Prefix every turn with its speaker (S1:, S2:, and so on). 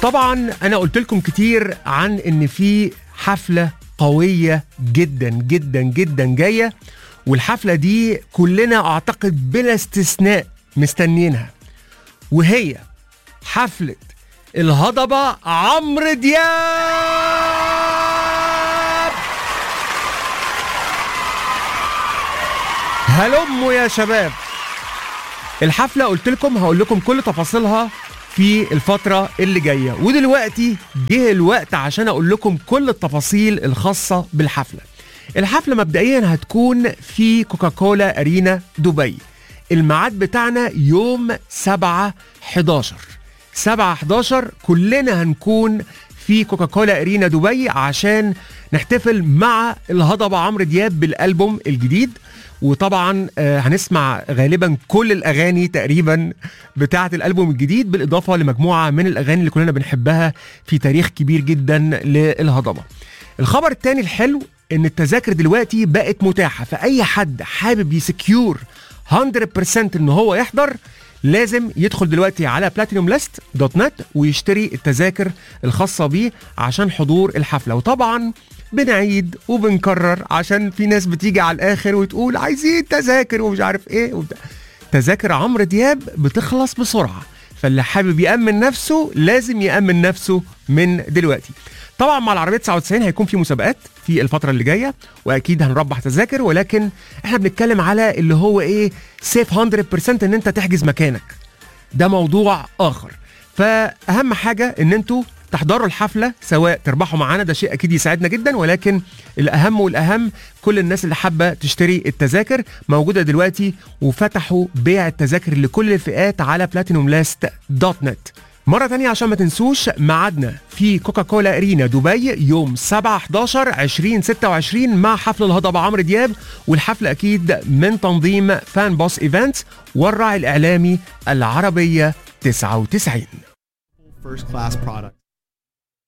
S1: طبعا انا قلت لكم كتير عن ان في حفله قويه جدا جدا جدا جايه والحفله دي كلنا اعتقد بلا استثناء مستنيينها وهي حفله الهضبه عمرو دياب هلموا يا شباب الحفله قلت لكم هقول لكم كل تفاصيلها في الفترة اللي جاية ودلوقتي جه الوقت عشان أقول لكم كل التفاصيل الخاصة بالحفلة الحفلة مبدئيا هتكون في كوكاكولا أرينا دبي الميعاد بتاعنا يوم 7 11 7 11 كلنا هنكون في كوكاكولا أرينا دبي عشان نحتفل مع الهضبة عمرو دياب بالألبوم الجديد وطبعا آه، هنسمع غالبا كل الاغاني تقريبا بتاعه الالبوم الجديد بالاضافه لمجموعه من الاغاني اللي كلنا بنحبها في تاريخ كبير جدا للهضبه. الخبر الثاني الحلو ان التذاكر دلوقتي بقت متاحه فاي حد حابب يسكيور 100% ان هو يحضر لازم يدخل دلوقتي على بلاتينوم ليست دوت نت ويشتري التذاكر الخاصه بيه عشان حضور الحفله وطبعا بنعيد وبنكرر عشان في ناس بتيجي على الاخر وتقول عايزين تذاكر ومش عارف ايه وبتاع. تذاكر عمرو دياب بتخلص بسرعه فاللي حابب يأمن نفسه لازم يأمن نفسه من دلوقتي طبعا مع العربيه 99 هيكون في مسابقات في الفتره اللي جايه واكيد هنربح تذاكر ولكن احنا بنتكلم على اللي هو ايه سيف 100% ان انت تحجز مكانك ده موضوع اخر فاهم حاجه ان انتوا تحضروا الحفله سواء تربحوا معانا ده شيء اكيد يساعدنا جدا ولكن الاهم والاهم كل الناس اللي حابه تشتري التذاكر موجوده دلوقتي وفتحوا بيع التذاكر لكل الفئات على بلاتينوم لاست دوت نت مرة تانية عشان ما تنسوش ميعادنا في كوكاكولا ارينا دبي يوم 7 11 2026 مع حفل الهضبة عمرو دياب والحفل اكيد من تنظيم فان بوس ايفنتس والراعي الاعلامي العربية 99
S2: first class product.